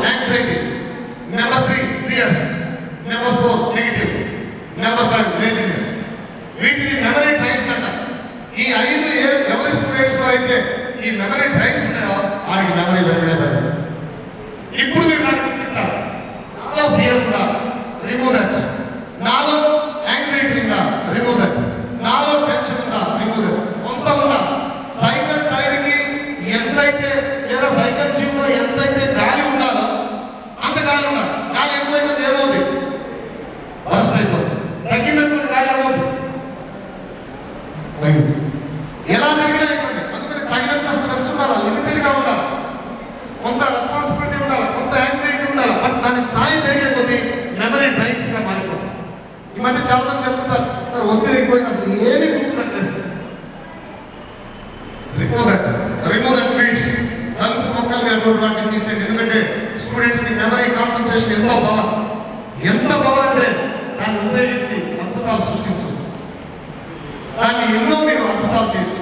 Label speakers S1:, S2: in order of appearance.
S1: anxiety number three fears number four negative number five laziness వీటిని memory drains అంటారు ఈ ఐదు ఏ- ఎవరి స్టూడెంట్స్ లో అయితే ఈ మెమరీ ట్రైన్స్ ఉన్నాయో వాడికి మెమరీ పెరగనే పెరగదు ఇప్పుడు మీరు దాన్ని గుర్తించాలి నాలో ఫియర్ ఉందా రిమూవ్ దట్ నాలో యాంగ్జైటీ ఉందా రిమూవ్ దట్ నాలో టెన్షన్ ఉందా రిమూవ్ దట్ కొంత ఉందా సైకిల్ టైర్ కి ఎంతైతే లేదా సైకిల్ ట్యూబ్ లో ఎంతైతే గాలి ఉండాలో అంత గాలి ఉండాలి గాలి ఎక్కువైతే ఏమవుతుంది బరస్ట్ అయిపోతుంది తగ్గినటువంటి గాలి ఏమవుతుంది తగ్గింది ఎలా జరిగినా ఇబ్బంది అందుకని తగినంత స్ట్రెస్ ఉండాలి లిమిటెడ్ గా ఉండాలి కొంత రెస్పాన్సిబిలిటీ ఉండాలి కొంత యాంగ్జైటీ ఉండాలి బట్ దాని స్థాయి పెరిగే కొద్దీ మెమరీ డ్రైవ్స్ గా మారిపోతుంది ఈ మధ్య చాలా మంది చెప్తుంటారు సార్ ఒత్తిడి ఎక్కువైంది అసలు ఏమీ గుర్తున్నట్లేదు sir remove that remove that weeds కలుపు మొక్కలు అనేటువంటి తీసేయండి ఎందుకంటే స్టూడెంట్స్ కి మెమరీ కాన్సన్ట్రేషన్ ఎంతో పవర్ ఎంత పవర్ అంటే దాన్ని ఉపయోగించి అద్భుతాలు సృష్టించవచ్చు దాన్ని ఎన్నో మీరు అద్భుతాలు చేయొచ్చు